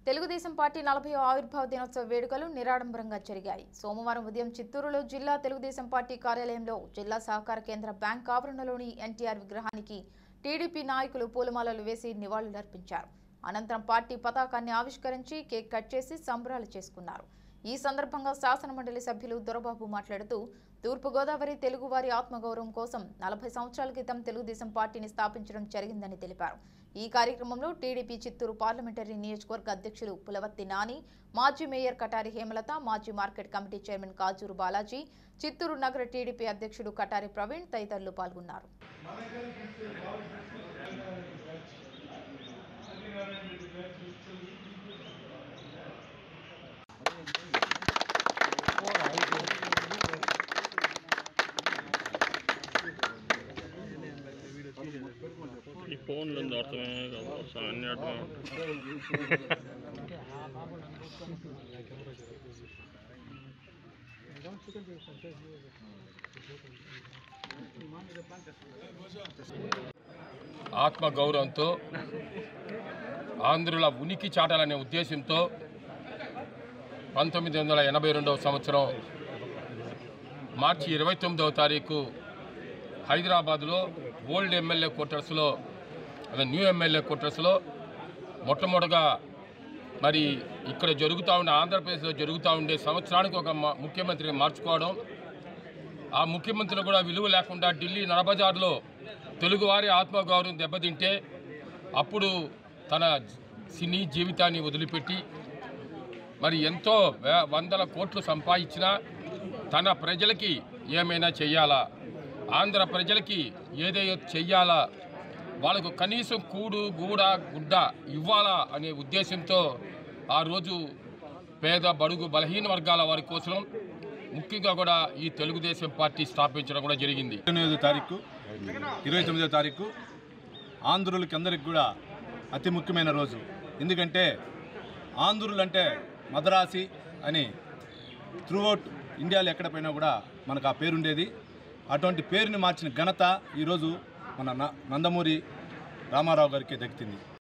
Telugu Desam party నలభై ఆవిర్భావ దినోత్సవ వేడుకలు నిరాడంబరంగా జరిగాయి సోమవారం ఉదయం చిత్తూరులో జిల్లా తెలుగుదేశం పార్టీ కార్యాలయంలో జిల్లా సహకార కేంద్ర బ్యాంక్ ఆవరణలోని ఎన్టీఆర్ విగ్రహానికి టీడీపీ నాయకులు పూలమాలలు వేసి నివాళులర్పించారు అనంతరం పార్టీ పతాకాన్ని ఆవిష్కరించి కేక్ కట్ చేసి సంబరాలు చేసుకున్నారు ఈ సందర్భంగా శాసనమండలి సభ్యులు దొరబాబు మాట్లాడుతూ తూర్పుగోదావరి తెలుగువారి ఆత్మగౌరవం కోసం నలభై సంవత్సరాల క్రితం తెలుగుదేశం పార్టీని స్థాపించడం జరిగిందని తెలిపారు ఈ కార్యక్రమంలో టీడీపీ చిత్తూరు పార్లమెంటరీ నియోజకవర్గ అధ్యక్షులు పులవర్తి నాని మాజీ మేయర్ కటారి హేమలత మాజీ market committee chairman Kajuru Balaji Chittoor నగర టీడీపీ అధ్యక్షుడు కటారి ప్రవీణ్ తదితరులు పాల్గొన్నారు ఈ ఫోన్లు ఉంది అర్థమే కదా అన్ని అర్థమే ఆత్మ గౌరవంతో ఆంధ్రుల ఉనికి చాటాలనే ఉద్దేశంతో పంతొమ్మిది వందల ఎనభై రెండవ సంవత్సరం మార్చి ఇరవై తొమ్మిదవ తారీఖు హైదరాబాద్లో ఓల్డ్ ఎమ్మెల్యే క్వార్టర్స్లో అదే న్యూ ఎమ్మెల్యే క్వార్టర్స్లో మొట్టమొదటగా మరి ఇక్కడ జరుగుతూ ఉండే ఆంధ్రప్రదేశ్లో జరుగుతూ ఉండే సంవత్సరానికి ఒక మ- ముఖ్యమంత్రిని మార్చుకోవడం ఆ ముఖ్యమంత్రులు కూడా విలువ లేకుండా ఢిల్లీ నడబజార్లో తెలుగువారి ఆత్మగౌరవం దెబ్బతింటే అప్పుడు తన సినీ జీవితాన్ని వదిలిపెట్టి మరి ఎంతో వే- వందల కోట్లు సంపాదించినా తన ప్రజలకి ఏమైనా చెయ్యాలా ఆంధ్ర ప్రజలకి ఏదైనా చెయ్యాలా వాళ్ళకు కనీసం కూడు గూడ గుడ్డ ఇవ్వాలా అనే ఉద్దేశంతో ఆ రోజు పేద బడుగు బలహీన వర్గాల వారి కోసం ముఖ్యంగా కూడా ఈ తెలుగుదేశం పార్టీ స్థాపించడం కూడా జరిగింది ఎనిమిదో తారీఖు ఇరవై తొమ్మిదో తారీఖు ఆంధ్రులకి అందరికి కూడా అతి ముఖ్యమైన రోజు ఎందుకంటే ఆంధ్రులు అంటే మద్రాసి అని త్రూఅవుట్ ఇండియాలో ఎక్కడ పోయినా కూడా మనకు ఆ పేరుండేది అటువంటి పేరుని మార్చిన ఘనత ఈరోజు మన న- నందమూరి రామారావు గారికి దక్కుతుంది